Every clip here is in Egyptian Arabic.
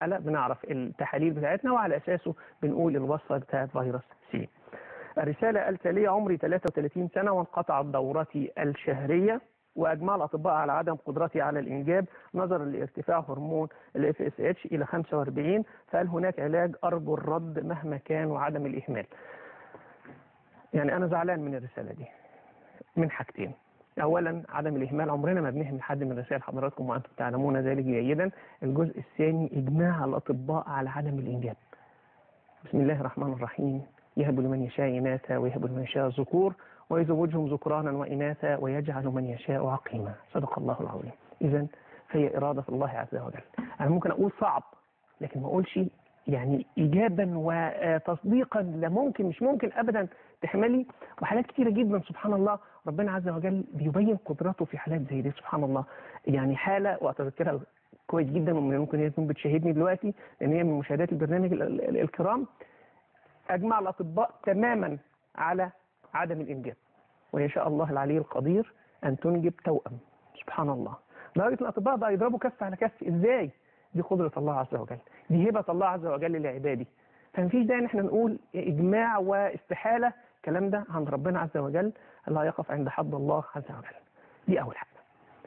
حالة بنعرف التحاليل بتاعتنا وعلى أساسه بنقول الوصفة بتاعت فيروس سي الرسالة التالية عمري 33 سنة وانقطعت دورتي الشهرية واجمع الاطباء على عدم قدرتي على الانجاب نظرا لارتفاع هرمون الاف اس اتش الى 45 فهل هناك علاج ارجو الرد مهما كان وعدم الاهمال يعني انا زعلان من الرساله دي من حاجتين اولا عدم الاهمال عمرنا ما بنهمل حد من رسائل حضراتكم وانتم تعلمون ذلك جيدا الجزء الثاني اجماع الاطباء على عدم الانجاب بسم الله الرحمن الرحيم يهب لمن يشاء إناثا ويهب لمن يشاء الذكور ويزوجهم ذكرانا وإناثا ويجعل من يشاء عقيما صدق الله العظيم إذا فهي إرادة الله عز وجل أنا ممكن أقول صعب لكن ما أقولش يعني إيجابا وتصديقا لا ممكن مش ممكن أبدا تحملي وحالات كتيرة جدا سبحان الله ربنا عز وجل بيبين قدرته في حالات زي دي سبحان الله يعني حالة وأتذكرها كويس جدا وممكن هي تكون بتشاهدني دلوقتي لأن هي من مشاهدات البرنامج الكرام أجمع الأطباء تماما على عدم الإنجاب وإن شاء الله العلي القدير أن تنجب توأم سبحان الله درجة الأطباء بقى يضربوا كف على كف إزاي دي قدرة الله عز وجل دي هبة الله عز وجل لعباده فمفيش داعي ان احنا نقول اجماع واستحاله الكلام ده عند ربنا عز وجل لا يقف عند حد الله عز وجل دي اول حاجه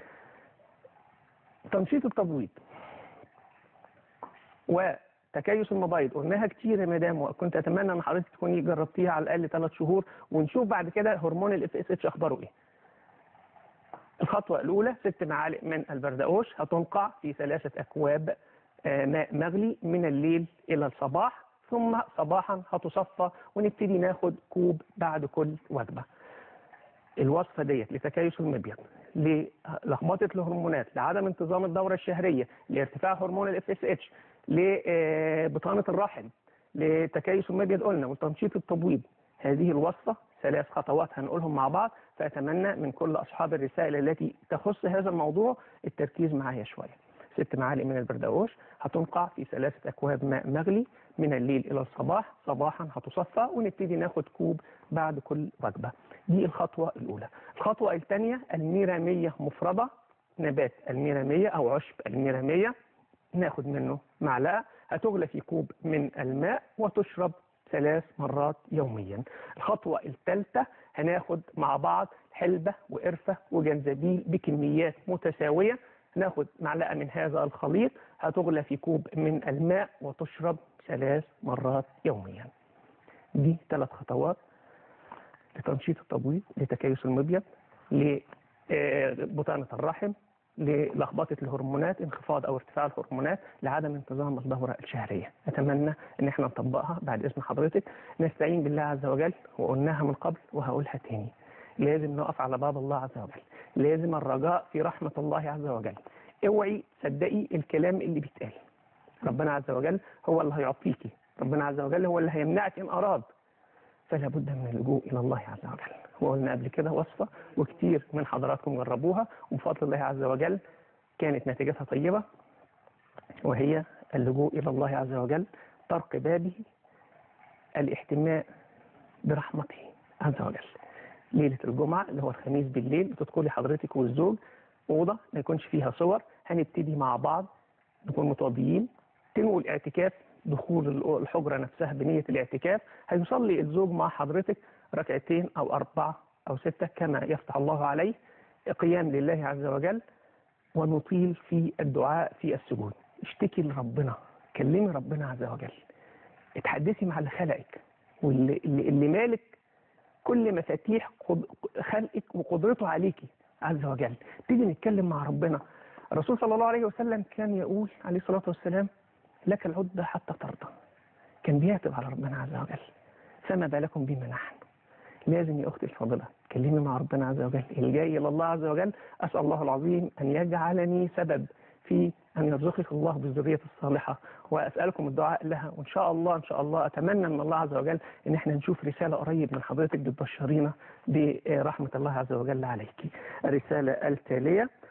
تنشيط التبويض وتكيس المبايض قلناها كتير يا مدام وكنت اتمنى ان حضرتك تكوني جربتيها على الاقل ثلاث شهور ونشوف بعد كده هرمون الاف اس اتش اخباره ايه الخطوة الأولى ست معالق من البردقوش هتنقع في ثلاثة أكواب ماء مغلي من الليل إلى الصباح ثم صباحا هتصفى ونبتدي ناخد كوب بعد كل وجبة الوصفة ديت لتكيس المبيض للخبطة الهرمونات لعدم انتظام الدورة الشهرية لارتفاع هرمون الاف اس اتش لبطانة الرحم لتكيس المبيض قلنا وتنشيط التبويض هذه الوصفة ثلاث خطوات هنقولهم مع بعض فأتمنى من كل أصحاب الرسائل التي تخص هذا الموضوع التركيز معايا شوية ست معالق من البردقوش هتنقع في ثلاثة أكواب ماء مغلي من الليل إلى الصباح صباحا هتصفى ونبتدي ناخد كوب بعد كل وجبة دي الخطوة الأولى الخطوة الثانية الميرامية مفردة نبات الميرامية أو عشب الميرامية ناخد منه معلقة هتغلى في كوب من الماء وتشرب ثلاث مرات يوميا الخطوة الثالثة هناخد مع بعض حلبة وقرفة وجنزبيل بكميات متساوية ناخد معلقة من هذا الخليط هتغلى في كوب من الماء وتشرب ثلاث مرات يوميا دي ثلاث خطوات لتنشيط التبويض لتكيس المبيض لبطانة الرحم للخبطة الهرمونات انخفاض أو ارتفاع الهرمونات لعدم انتظام الدورة الشهرية أتمنى أن احنا نطبقها بعد إذن حضرتك نستعين بالله عز وجل وقلناها من قبل وهقولها تاني لازم نقف على باب الله عز وجل لازم الرجاء في رحمة الله عز وجل اوعي صدقي الكلام اللي بيتقال ربنا عز وجل هو اللي هيعطيكي ربنا عز وجل هو اللي هيمنعك إن أراد فلا بد من اللجوء إلى الله عز وجل وقلنا قبل كده وصفة وكتير من حضراتكم جربوها وبفضل الله عز وجل كانت نتيجتها طيبة وهي اللجوء إلى الله عز وجل طرق بابه الاحتماء برحمته عز وجل ليلة الجمعة اللي هو الخميس بالليل بتدخلي حضرتك والزوج أوضة ما يكونش فيها صور هنبتدي مع بعض نكون متوضيين تنوي الاعتكاف دخول الحجرة نفسها بنية الاعتكاف هيصلي الزوج مع حضرتك ركعتين أو أربعة أو ستة كما يفتح الله عليه قيام لله عز وجل ونطيل في الدعاء في السجود اشتكي لربنا كلمي ربنا عز وجل اتحدثي مع اللي خلقك واللي اللي مالك كل مفاتيح خلقك وقدرته عليكي عز وجل تيجي نتكلم مع ربنا الرسول صلى الله عليه وسلم كان يقول عليه الصلاة والسلام لك العدة حتى ترضى كان بيعتب على ربنا عز وجل فما بالكم بما نحن لازم يا أختي الفاضلة كلمي مع ربنا عز وجل الجاي إلى الله عز وجل أسأل الله العظيم أن يجعلني سبب في أن يرزقك الله بالذرية الصالحة وأسألكم الدعاء لها وإن شاء الله إن شاء الله أتمنى من الله عز وجل إن احنا نشوف رسالة قريب من حضرتك بتبشرينا برحمة الله عز وجل عليك الرسالة التالية